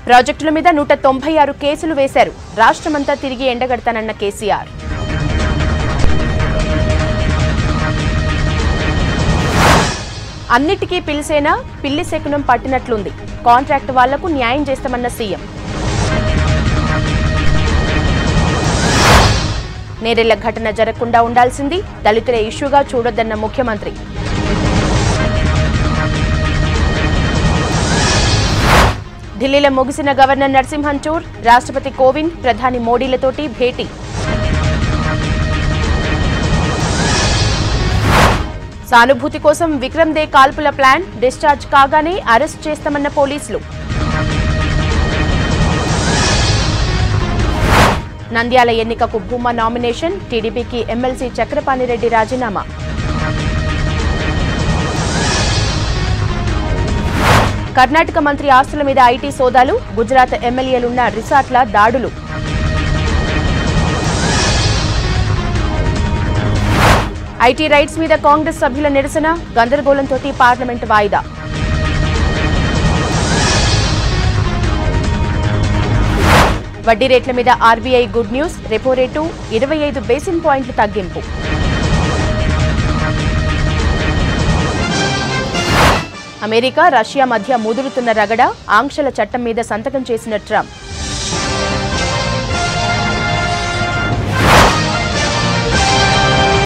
ప్రాజెక్టుల మీద నూట తొంభై ఆరు కేసులు వేశారు రాష్ట్రమంతా తిరిగి ఎండగడతానన్న కేసీఆర్ అన్నిటికీ పిలిసేనా పిల్లి శకునం పట్టినట్లుంది కాంట్రాక్ట్ వాళ్లకు న్యాయం చేస్తామన్న సీఎం నేరెళ్ల ఘటన జరగకుండా ఉండాల్సింది దళితుల ఇష్యూగా చూడొద్దన్న ముఖ్యమంత్రి ఢిల్లీలో ముగిసిన గవర్నర్ నరసింహన్ టూర్ రాష్ట్రపతి కోవింద్ ప్రధాని మోడీలతోటి భేటీ సానుభూతి కోసం విక్రమ్ దే కాల్పుల ప్లాన్ డిశ్చార్జ్ కాగానే అరెస్ట్ చేస్తామన్న పోలీసులు నంద్యాల ఎన్నికకు భూమా నామినేషన్ టీడీపీకి ఎమ్మెల్సీ చక్రపాణిరెడ్డి రాజీనామా కర్ణాటక మంత్రి ఆస్తుల మీద ఐటీ సోదాలు గుజరాత్ ఎమ్మెల్యేలున్న రిసార్ట్ల దాడులు ఐటీ రైట్స్ మీద కాంగ్రెస్ సభ్యుల నిరసన గందరగోళంతో పార్లమెంట్ వాయిదా వడ్డీ రేట్ల మీద RBI good news repo rate ఇరవై ఐదు బేసిన్ పాయింట్లు తగ్గింపు అమెరికా రష్యా మధ్య ముదురుతున్న రగడ ఆంక్షల చట్టం మీద సంతకం చేసిన ట్రంప్